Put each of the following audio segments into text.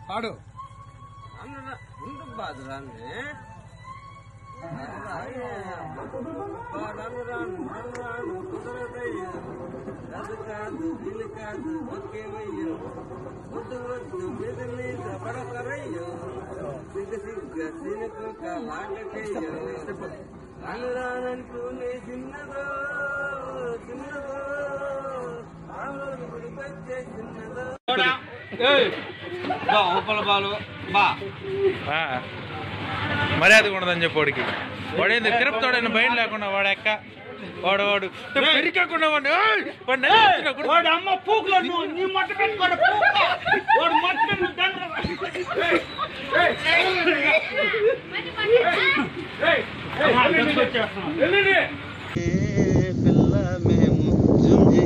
పాడు ముందు బాధరాన్ని రాను రాను రాను రాను కుదరదయ్యా అది కాదు వీలు కాదు ఒకేవయ్యో వద్దు వద్దు మీద మీద పడకరయ్యో సిగ్గ సిగ్గ సినుక లాగకయ్యో రాను రానంటూనే చిన్నదో చిన్నదో రాముడు గుడికొచ్చే చిన్నదో ఉపల బాలు బా ఆ. మర్యాద ఉండదని చెప్పి వాడికి వాడేంది తిరుపతోడైన భయం లేకుండా వాడు ఎక్క వాడు వాడు పెరిగకుండా వాడు ఏయ్! వాడు నరికేస్తున్నా కొడుకు. వాడు అమ్మ పూకులో నువ్వు నీ మొట్ట పెట్టుకోడు పూక వాడు మొట్ట నువ్వు దండ పిల్ల మేము జుంజి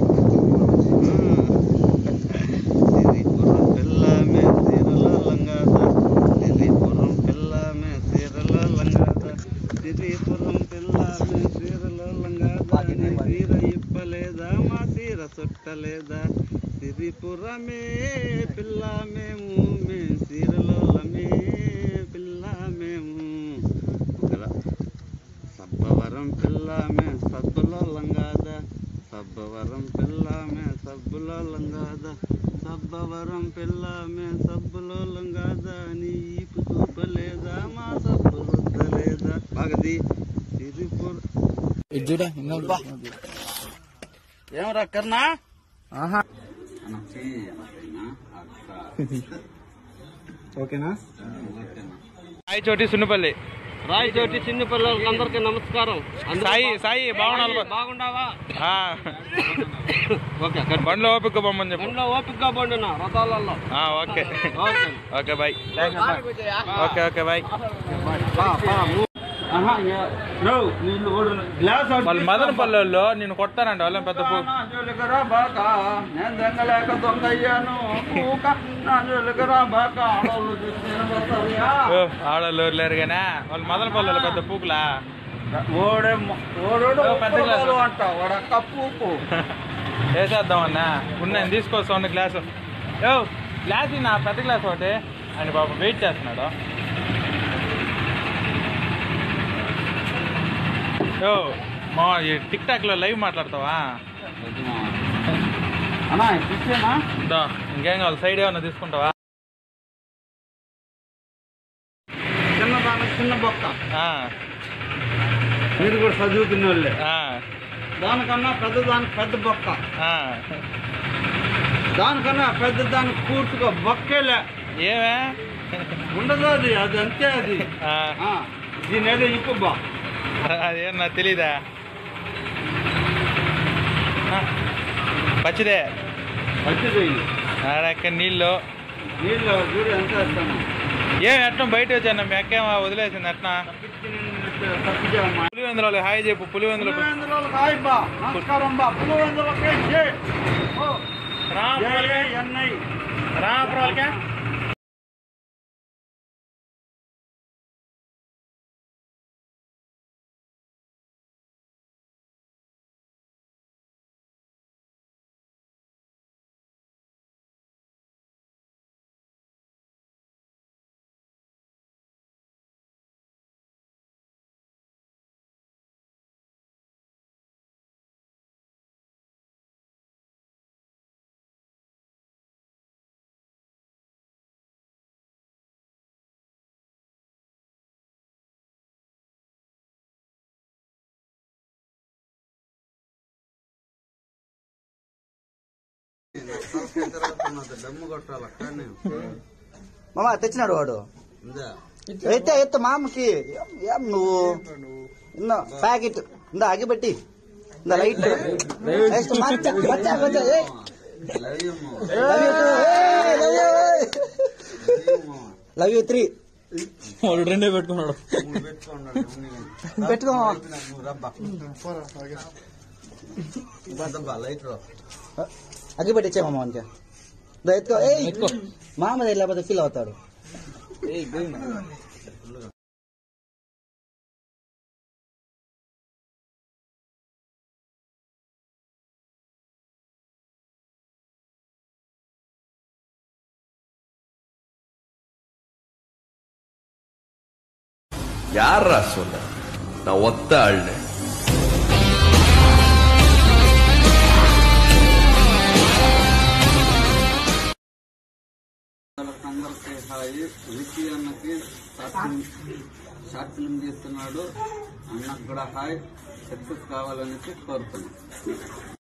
సిరిపురం పిల్ల మే సిరల లంగాద సిరిపురం పిల్ల మే సిరల లంగాద సిరిపురం పిల్ల మే సిరల లంగాద తీర ఇప్పలేదా మా తీర చుట్టలేదా సిరిపురమే పిల్ల మేము మే సిరలమే పిల్ల మేము ఒకలా సబ్బవరం పిల్లమే సబ్బులో లంగాద సబ్బవరం పిల్లమే సబ్బులో లంగాద సబ్బవరం పిల్లమే సబ్బులో లంగాద నీ ఈపు చూపలేదా మా సబ్బు రుద్దలేదా బాగది సిరిపుర ఏమరా కర్ణా ఓకేనా సాయి చోటి సున్నపల్లి రాయచోటి చిన్న పిల్లలకి అందరికీ నమస్కారం సాయి సాయి బాగుండాలి బాగుండావా ఆ. ఓకే బండ్లో ఓపిక బొమ్మని చెప్పు బండిలో ఓపికగా బండినా రథాలలో ఆ, okay okay okay bye okay okay bye నీళ్ళు ఓడు గ్లాస్ వాళ్ళు మదనపల్లెల్లో నేను కొట్టానంట వాళ్ళని పెద్ద పూ జోలికరా బాక నేను దెంగలేక దొంగయ్యాను పూక నా జోలికరా బాక ఆడవాళ్ళు చూసి నిలబడతారుయా. ఓ, ఆడోళ్ళు లేరు కానీ వాళ్ళు మదనపల్లెల్లో పెద్ద పూకులా ఓడే ఓడోడు ఓ, పెద్ద గ్లాసు. ఒక్కరోజు అంట వాడక్క పూకు వేసేద్దాం అన్నా ఉన్నాను తీసుకొస్తాను గ్లాసు ఓ గ్లాస్ నా పెద్ద గ్లాస్ ఒకటి అని బాబు వెయిట్ చేస్తున్నాడు ఓ మా ఈ టిక్ టాక్లో లైవ్ మాట్లాడతావా అన్నా ఇచ్చేనా దా, ఇంకేం కావాలి సైడ్ ఏమన్నా తీసుకుంటావా చిన్న దానికి చిన్న బొక్క ఆ, మీరు కూడా చదువుకున్న వాళ్ళే ఆ, దానికన్నా పెద్ద దానికి పెద్ద బొక్క ఆ. దానికన్నా పెద్ద దానికి పూర్తిగా బొక్కేలే ఏమే ఉండదు అది అది అంతే అది ఆ, ఆ, దీని ఏదో ఇప్పు బా అదేం నాకు తెలీదా ఆ, పచ్చిదే మంచిది ఆడక్క నీళ్ళు నీళ్ళు చూడు ఎంత వేస్తాను ఏం ఎట్టం బయట వచ్చాను మీ అక్కేమో వదిలేసింది ఎట్నా తప్పిజామా పులివెందులో హాయ్ చెప్పు పులివెందులో పులివెందులకు హాయ్ బా నమస్కారం బా పులివెందులకే జై ఓ జై ఎన్ఐ రాపురాలకే మామ తెచ్చినాడు వాడు అయితే ఎత్తు మామకి ఏం- ఏం నువ్వు ఇందా ప్యాకెట్ ఇందా అగిపెట్టి ఇందా లైట్ నెక్స్ట్ మచ్చ మచ్చ మచ్చ ఏయ్. Love you two. ఏయ్, love you. Love you three వాడు రెండే పెట్టుకున్నాడు పెట్టుకో మామ. అగ్గిపెట్టి ఇచ్చే మామ అంతే దా ఎత్తుకో ఏయ్ మామ లేకపోతే ఫీల్ అవుతాడు யாரா சொன்ன நான் ஒத்த ஆள்னு అందరికీ హాయి విక్కీ అన్నకి షార్ట్ ఫిల్మ్ షార్ట్ ఫిల్మ్ తీస్తున్నాడు అన్నకు కూడా హాయ్ సక్సెస్ కావాలని కోరుతున్నాను